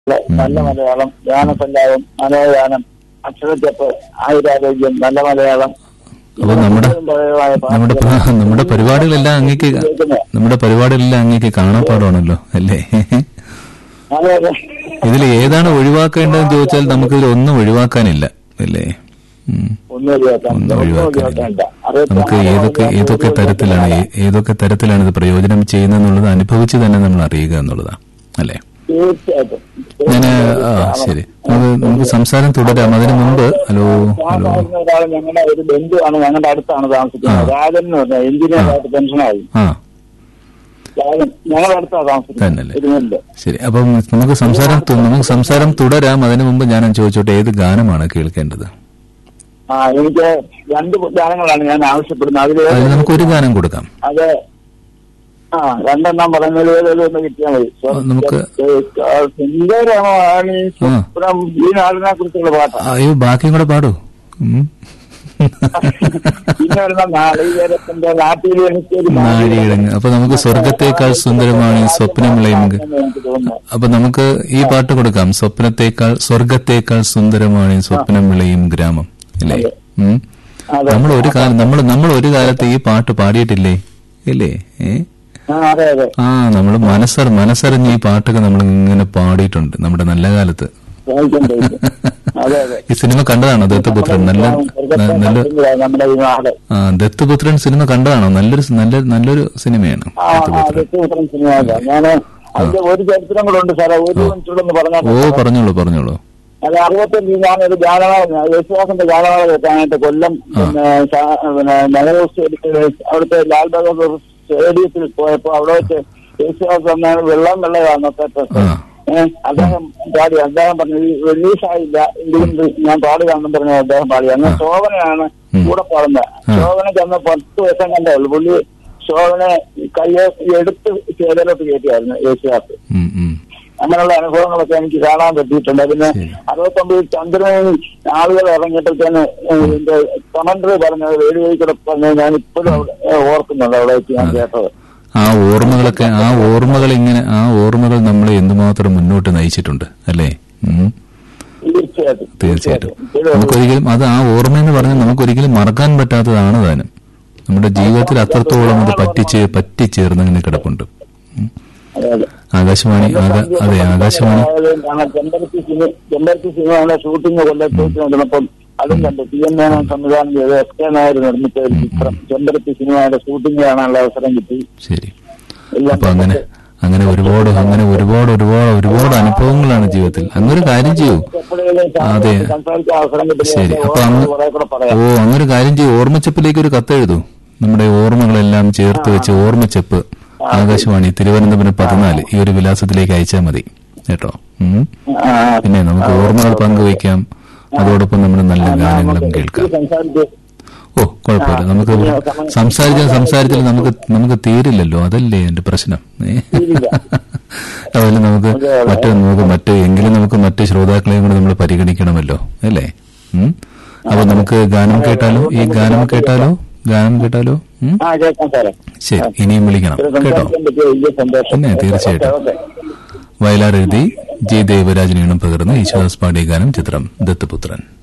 നല്ല മലയാളം ഗാനസല്ലാപം മനോഗാനം അക്ഷരച്ചപ്പ് ആയുരാരോഗ്യം നല്ല മലയാളം അപ്പൊ നമ്മുടെ പഴയമായ നമ്മുടെ പ- നമ്മുടെ പരിപാടികളെല്ലാം അങ്ങേക്ക് നമ്മുടെ പരിപാടികളെല്ലാം അങ്ങേക്ക് കാണാപ്പാടാണല്ലോ അല്ലേ അതെ അതെ ഇതിൽ ഏതാണ് ഒഴിവാക്കേണ്ടതെന്ന് ചോദിച്ചാൽ നമുക്കിതിൽ ഒന്നും ഒഴിവാക്കാനില്ല അല്ലേ ഉം. ഒന്നും ഒഴിവാക്കാൻ ഒന്നും ഒന്നും ഒഴിവാക്കാനില്ല ഒഴിവാക്കാനില്ല അറുപത്തി നമുക്ക് ആറ് ഏതൊക്കെ ആറ് ഏതൊക്കെ ആറ് തരത്തിലാണ് ഏ- ഏതൊക്കെ തരത്തിലാണ് ഇത് പ്രയോജനം ചെയ്യുന്നതെന്നുള്ളത് അനുഭവിച്ച് തന്നെ നമ്മൾ അറിയുക എന്നുള്ളതാണ് അല്ലേ തീർച്ചയായിട്ടും ഞാൻ ആ ശരി നമുക്ക് നമുക്ക് സംസാരം തുടരാം അതിനു മുമ്പ് ഹലോ ഹലോ താമസിക്കുന്ന ഒരാൾ ഞങ്ങളുടെ ഒരു ബന്ധുവാണ് ഞങ്ങളുടെ അടുത്താണ് താമസിക്കുന്നത് രാജൻ എന്ന് പറഞ്ഞാൽ എഞ്ചിനീയർ ആയിട്ട് പെൻഷനായി ആ രാജൻ ഞങ്ങളുടെ അടുത്താണ് താമസിക്കുന്നത് തന്നല്ലേ ഇരുന്നില്ല ശരി അപ്പം നമുക്ക് സംസാരം തു- നമുക്ക് സംസാരം തുടരാം അതിനു മുമ്പ് ഞാൻ ചോദിച്ചോട്ടെ ഏത് ഗാനമാണ് കേൾക്കേണ്ടത് ആ എനിക്ക് രണ്ട് ഗാനങ്ങളാണ് ഞാൻ ആവശ്യപ്പെടുന്നത് അതിൽ അതിന് നമുക്ക് ഒരു ഗാനം കൊടുക്കാം അത് ആ രണ്ടെണ്ണം പറയുന്നതിൽ ഏതെങ്കിലും ഒന്ന് കിട്ടിയാൽ മതി നമുക്ക്- സുന്ദരമാണ് ഈ സ്വപ്നം ഈ നാടിനെ കുറിച്ചുള്ള പാട്ടാണ് അയ്യോ ബാക്കിയും കൂടെ പാടൂ ഉം. പിന്നെ വരുന്ന നാളികേരത്തിന്റെ നാട്ടിൽ എനിക്കൊരു നാഴിയിടങ്ങ് അപ്പൊ നമുക്ക് സ്വർഗത്തേക്കാൾ സുന്ദരമാണ് ഈ സ്വപ്നങ്ങളെയും എന്ന് എനിക്ക് തോന്നുന്നു അപ്പൊ നമുക്ക് ഈ പാട്ട് കൊടുക്കാം സ്വപ്നത്തേക്കാൾ സ്വർഗത്തേക്കാൾ സുന്ദരമാണ് ഈ സ്വപ്നം വിളയും ഗ്രാമം അല്ലേ ഉം. അതെ നമ്മൾ ഒരു കാലം നമ്മൾ നമ്മൾ ഒരു കാലത്ത് ഈ പാട്ട് പാടിയിട്ടില്ലേ ഇല്ലേ ഏ ആ, അതെ അതെ ആ നമ്മൾ മനസ്സർ മനസ്സറിഞ്ഞ് ഈ പാട്ടൊക്കെ നമ്മൾ ഇങ്ങനെ പാടിയിട്ടുണ്ട് നമ്മുടെ നല്ല കാലത്ത് വായിക്കാൻ കഴിയും. അതെ അതെ ഈ സിനിമ കണ്ടതാണോ ദത്തുപുത്രൻ നല്ല ന- നല്ല നമ്മുടെ ഈ നാട് ആ ദത്തുപുത്രൻ സിനിമ കണ്ടതാണോ നല്ലൊരു സ് നല്ല നല്ലൊരു സിനിമയാണ് ആ ആ, ദത്തുപുത്രൻ ദത്തുപുത്രൻ സിനിമയല്ല ഞാന് അതിന്റെ ഒരു ചരിത്രം കൂടെ ഉണ്ട് സാറേ ഒരു മിനിറ്റോടൊന്ന് പറഞ്ഞാൽ ഓ പറഞ്ഞോളൂ പറഞ്ഞോളൂ അത് അറുപത്തഞ്ച് ഞാനൊരു ഗാനമേള യേശുദാസിന്റെ ഗാനമേള കേൾക്കാനായിട്ട് കൊല്ലം പിന്നെ ശാ- പിന്നെ നെഹ്റു സ്റ്റേഡിയത്തിൽ അവിടുത്തെ ലാൽ ബഹദൂർ സ്റ്റേഡിയത്തിൽ പോയപ്പോ അവിടെ വെച്ച് യേശുദാസ് എന്നാണ് വെള്ളം വെള്ളമാണ് ആ ഏഹ് അദ്ദേഹം പാടി അദ്ദേഹം പറഞ്ഞു ഈ റിലീസ് ആയില്ല എങ്കിലും ഇത് ഞാൻ പാടുകയാണെന്ന് പറഞ്ഞു അദ്ദേഹം പാടി അങ്ങനെ ശോഭനയാണ് കൂടെ പാടുന്നത് ശോഭന ചെന്ന പത്ത് ദിവസം കണ്ടേ ഉള്ളൂ പുള്ളി ശോഭനെ കയ്യെ എടുത്ത് ചേതലോട്ട് കയറ്റിയായിരുന്നു യേശുദാസ് ഉം, ഉം. അങ്ങനെയുള്ള അനുഭവങ്ങളൊക്കെ എനിക്ക് കാണാൻ പറ്റിയിട്ടുണ്ട് പിന്നെ ശരി. അറുപത്തൊമ്പതിൽ ചന്ദ്രനിൽ ആളുകൾ ഇറങ്ങിയപ്പോഴത്തേന് ഇതിന്റെ കമന്ററി പറഞ്ഞത് റേഡിയോയിൽ കൂടെ പറഞ്ഞത് ഞാൻ ഇപ്പോഴും അവിടെ, ഏഹ്, ഓർക്കുന്നുണ്ട് അവിടെ വെച്ച് ഞാൻ കേട്ടത് ആ ഓർമ്മകളൊക്കെ ആ ഓർമ്മകൾ ഇങ്ങനെ ആ ഓർമ്മകൾ നമ്മളെ എന്തുമാത്രം മുന്നോട്ട് നയിച്ചിട്ടുണ്ട് അല്ലേ ഉം. തീർച്ചയായിട്ടും തീർച്ചയായിട്ടും ഇത് നമുക്കൊരിക്കലും അത് ആ ഓർമ്മ എന്ന് പറഞ്ഞാൽ നമുക്കൊരിക്കലും മറക്കാൻ പറ്റാത്തതാണ് താനും നമ്മുടെ ജീവിതത്തിൽ അത്രത്തോളം അത് പറ്റിച്ചേ പറ്റിച്ചേർന്ന് ഇങ്ങനെ കിടപ്പുണ്ട് ഉം. അതെ, അതെ. ആകാശവാണി ആകാ- അതെ ആകാശവാണി കാരണം ചെമ്പരത്തി സിനിമ ചെമ്പരത്തി സിനിമയുടെ ഷൂട്ടിംഗ് കൊല്ലത്തേക്ക് നടന്നപ്പം അതും കണ്ടു ടി എൻ മേനോൻ സംവിധാനം ചെയ്ത് എസ് കെ നായർ നിർമ്മിച്ച ഒരു ചിത്രം ചെമ്പരത്തി സിനിമയുടെ ഷൂട്ടിംഗ് കാണാനുള്ള അവസരം കിട്ടി ശരി എല്ലാം അപ്പൊ അങ്ങനെ അങ്ങനെ ഒരുപാട് അങ്ങനെ ഒരുപാട് ഒരുപാട് ഒരുപാട് അനുഭവങ്ങളാണ് ജീവിതത്തിൽ അങ്ങനൊരു കാര്യം ചെയ്യൂ എപ്പോഴെങ്കിലും അതെ. സംസാരിക്കാൻ അവസരം ശരി കിട്ടില്ല അപ്പൊ അങ്ങ് കുറെ കൂടെ ഓ പറയാം അങ്ങനൊരു കാര്യം ചെയ്യൂ ഓർമ്മച്ചപ്പിലേക്ക് ഒരു കത്തെഴുതൂ നമ്മുടെ ഓർമ്മകളെല്ലാം ചേർത്ത് വെച്ച് ഓർമ്മച്ചപ്പ് ആകാശവാണി തിരുവനന്തപുരം പതിനാല് ഈ ഒരു വിലാസത്തിലേക്ക് അയച്ചാൽ മതി കേട്ടോ ഉം. ആ, പിന്നെ നമുക്ക് ഓർമ്മകൾ പങ്കുവയ്ക്കാം അതോടൊപ്പം നമ്മുടെ നല്ല ഗാനങ്ങളും കേൾക്കാം സംസാരിച്ച് ഓ കുഴപ്പമില്ല നമുക്ക് സംസാരിച്ചാൽ സംസാരിച്ചാൽ നമുക്ക് നമുക്ക് തീരില്ലല്ലോ അതല്ലേ എന്റെ പ്രശ്നം ഏ? അതുപോലെ നമുക്ക് മറ്റ് നമുക്ക് മറ്റ് എങ്കിലും നമുക്ക് മറ്റ് ശ്രോതാക്കളെയും കൂടെ നമ്മൾ പരിഗണിക്കണമല്ലോ അല്ലേ ഉം? അപ്പൊ നമുക്ക് ഗാനം കേട്ടാലോ ഈ ഗാനം കേട്ടാലോ ഗാനം കേട്ടാലോ ഉം? ആ കേൾക്കാം സാറേ ശരി ഇനിയും വിളിക്കണം ഇത് കേട്ടോ സംസാരിക്കാൻ പറ്റിയ വലിയ സന്തോഷം പിന്നെ തീർച്ചയായിട്ടും ഓക്കെ, വയലാർ എഴുതി ജി ദേവരാജനീണം പകർന്ന് യേശുദാസ് പാടിയ ഗാനം ചിത്രം ദത്തുപുത്രൻ